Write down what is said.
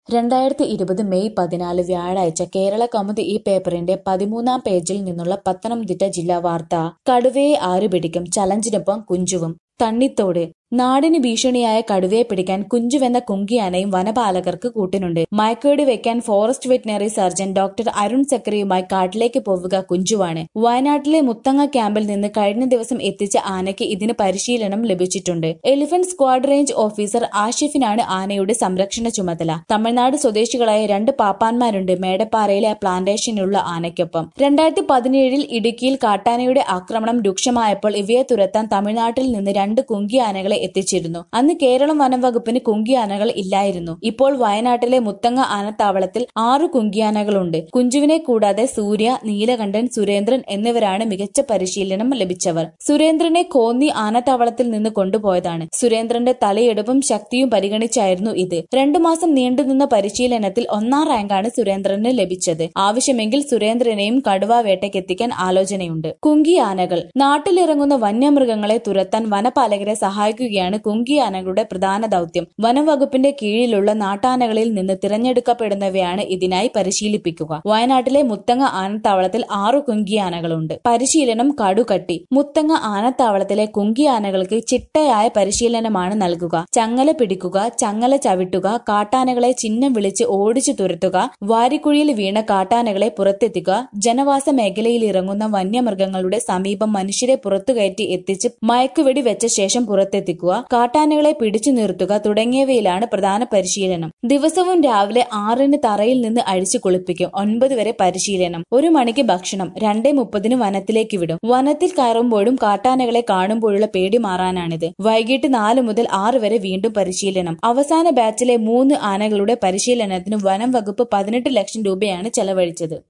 രണ്ടായിരത്തി ഇരുപത് മെയ് പതിനാല് വ്യാഴാഴ്ച കേരള കൗമുദി ഈ പേപ്പറിന്റെ പതിമൂന്നാം പേജിൽ നിന്നുള്ള പത്തനംതിട്ട ജില്ലാ വാർത്ത കടുവയെ ആരു പിടിക്കും ചലഞ്ചിനൊപ്പം കുഞ്ചുവും തണ്ണിത്തോട് നാടിന് ഭീഷണിയായ കടുവയെ പിടിക്കാൻ കുഞ്ചുവെന്ന കുങ്കിയാനയും വനപാലകർക്ക് കൂട്ടിനുണ്ട് മയക്കുവെടി വെക്കാൻ forest veterinary surgeon doctor Arun സക്കറിയുമായി കാട്ടിലേക്ക് പോവുക കുഞ്ചുവാണ് വയനാട്ടിലെ മുത്തങ്ങ ക്യാമ്പിൽ നിന്ന് കഴിഞ്ഞ ദിവസം എത്തിച്ച ആനയ്ക്ക് ഇതിന് പരിശീലനം ലഭിച്ചിട്ടുണ്ട് എലിഫന്റ് സ്ക്വാഡ് റേഞ്ച് ഓഫീസർ ആഷിഫിനാണ് ആനയുടെ സംരക്ഷണ ചുമതല തമിഴ്നാട് സ്വദേശികളായ രണ്ട് പാപ്പാന്മാരുണ്ട് മേടപ്പാറയിലെ പ്ലാന്റേഷനിലുള്ള ആനയ്ക്കൊപ്പം രണ്ടായിരത്തി പതിനേഴിൽ ഇടുക്കിയിൽ കാട്ടാനയുടെ ആക്രമണം രൂക്ഷമായപ്പോൾ ഇവയെ തുരത്താൻ തമിഴ്നാട്ടിൽ നിന്ന് രണ്ട് കുങ്കിയാനകളെ എത്തിച്ചിരുന്നു അന്ന് കേരളം വനം വകുപ്പിന് കുങ്കിയാനകൾ ഇല്ലായിരുന്നു ഇപ്പോൾ വയനാട്ടിലെ മുത്തങ്ങ ആനത്താവളത്തിൽ ആറു കുങ്കിയാനകളുണ്ട് കുഞ്ചുവിനെ കൂടാതെ സൂര്യ നീലകണ്ഠൻ സുരേന്ദ്രൻ എന്നിവരാണ് മികച്ച പരിശീലനം ലഭിച്ചവർ സുരേന്ദ്രനെ കോന്നി ആനത്താവളത്തിൽ നിന്ന് കൊണ്ടുപോയതാണ് സുരേന്ദ്രന്റെ തലയെടുപ്പും ശക്തിയും പരിഗണിച്ചായിരുന്നു ഇത് രണ്ടു മാസം നീണ്ടുനിന്ന പരിശീലനത്തിൽ ഒന്നാം റാങ്കാണ് സുരേന്ദ്രന് ലഭിച്ചത് ആവശ്യമെങ്കിൽ സുരേന്ദ്രനെയും കടുവ വേട്ടയ്ക്കെത്തിക്കാൻ ആലോചനയുണ്ട് കുങ്കിയാനകൾ നാട്ടിലിറങ്ങുന്ന വന്യമൃഗങ്ങളെ തുരത്താൻ വനപാലകരെ സഹായിക്കുകയാണ് കുങ്കിയാനകളുടെ പ്രധാന ദൗത്യം വനം വകുപ്പിന്റെ കീഴിലുള്ള നാട്ടാനകളിൽ നിന്ന് തിരഞ്ഞെടുക്കപ്പെടുന്നവയാണ് ഇതിനായി പരിശീലിപ്പിക്കുക വയനാട്ടിലെ മുത്തങ്ങ ആനത്താവളത്തിൽ ആറു കുങ്കിയാനകളുണ്ട് പരിശീലനം കടുകട്ടി മുത്തങ്ങ ആനത്താവളത്തിലെ കുങ്കിയാനകൾക്ക് ചിട്ടയായ പരിശീലനമാണ് നൽകുക ചങ്ങല പിടിക്കുക ചങ്ങല ചവിട്ടുക കാട്ടാനകളെ ചിഹ്നം വിളിച്ച് ഓടിച്ചു തുരത്തുക വാരിക്കുഴിയിൽ വീണ കാട്ടാനകളെ പുറത്തെത്തിക്കുക ജനവാസ മേഖലയിൽ ഇറങ്ങുന്ന വന്യമൃഗങ്ങളുടെ സമീപം മനുഷ്യരെ പുറത്തുകയറ്റി എത്തിച്ച് മയക്കുവെടി വെച്ച ശേഷം പുറത്തെത്തിക്കുക കാട്ടാനകളെ പിടിച്ചു നിർത്തുക തുടങ്ങിയവയിലാണ് പ്രധാന പരിശീലനം ദിവസവും രാവിലെ ആറിന് തറയിൽ നിന്ന് അഴിച്ചു കുളിപ്പിക്കും ഒൻപത് വരെ പരിശീലനം ഒരു മണിക്ക് ഭക്ഷണം രണ്ടേ മുപ്പതിന് വനത്തിലേക്ക് വിടും വനത്തിൽ കയറുമ്പോഴും കാട്ടാനകളെ കാണുമ്പോഴുള്ള പേടി മാറാനാണിത് വൈകിട്ട് നാല് മുതൽ ആറ് വരെ വീണ്ടും പരിശീലനം അവസാന ബാച്ചിലെ മൂന്ന് ആനകളുടെ പരിശീലനത്തിന് വനം വകുപ്പ് പതിനെട്ട് ലക്ഷം രൂപയാണ് ചെലവഴിച്ചത്